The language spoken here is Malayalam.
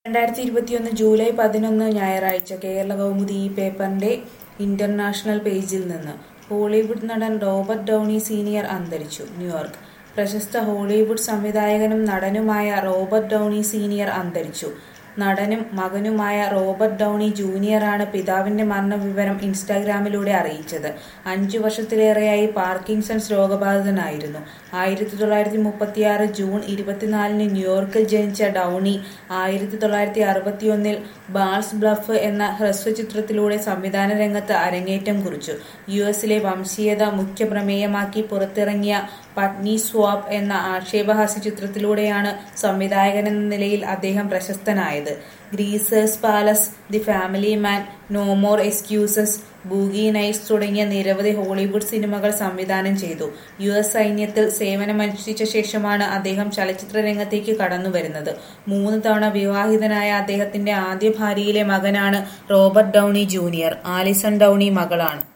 രണ്ടായിരത്തി ഇരുപത്തിയൊന്ന് ജൂലൈ പതിനൊന്ന് ഞായറാഴ്ച കേരള കൗമുദി ഈ പേപ്പറിന്റെ ഇന്റർനാഷണൽ പേജിൽ നിന്ന് ഹോളിവുഡ് നടൻ റോബർട്ട് ഡൗണി സീനിയർ അന്തരിച്ചു ന്യൂയോർക്ക് പ്രശസ്ത ഹോളിവുഡ് സംവിധായകനും നടനുമായ റോബർട്ട് ഡൗണി സീനിയർ അന്തരിച്ചു നടനും മകനുമായ റോബർട്ട് ഡൗണി ജൂനിയറാണ് പിതാവിന്റെ മരണവിവരം ഇൻസ്റ്റാഗ്രാമിലൂടെ അറിയിച്ചത് അഞ്ചു വർഷത്തിലേറെയായി പാർക്കിൻസൺസ് രോഗബാധിതനായിരുന്നു ആയിരത്തി തൊള്ളായിരത്തി മുപ്പത്തിയാറ് ജൂൺ ഇരുപത്തിനാലിന് ന്യൂയോർക്കിൽ ജനിച്ച ഡൗണി ആയിരത്തി തൊള്ളായിരത്തി അറുപത്തിയൊന്നിൽ ബാൾസ് ബ്ലഫ് എന്ന ഹ്രസ്വചിത്രത്തിലൂടെ സംവിധാന രംഗത്ത് അരങ്ങേറ്റം കുറിച്ചു യു എസിലെ വംശീയത മുഖ്യ പ്രമേയമാക്കി പുറത്തിറങ്ങിയ പട്നി സ്വാപ്പ് എന്ന ആക്ഷേപഹാസ്യ ചിത്രത്തിലൂടെയാണ് സംവിധായകനെന്ന നിലയിൽ അദ്ദേഹം പ്രശസ്തനായത് greasers palace the family man no more excuses boogie nights തുടങ്ങിയ നിരവധി ഹോളിവുഡ് സിനിമകൾ സംവിധാനം ചെയ്തു യു എസ് സൈന്യത്തിൽ സേവനമനുഷ്ഠിച്ച ശേഷമാണ് അദ്ദേഹം ചലച്ചിത്ര രംഗത്തേക്ക് കടന്നുവരുന്നത് മൂന്ന് തവണ വിവാഹിതനായ അദ്ദേഹത്തിന്റെ ആദ്യ ഭാര്യയിലെ മകനാണ് Robert Downey junior Allison Downey മകളാണ്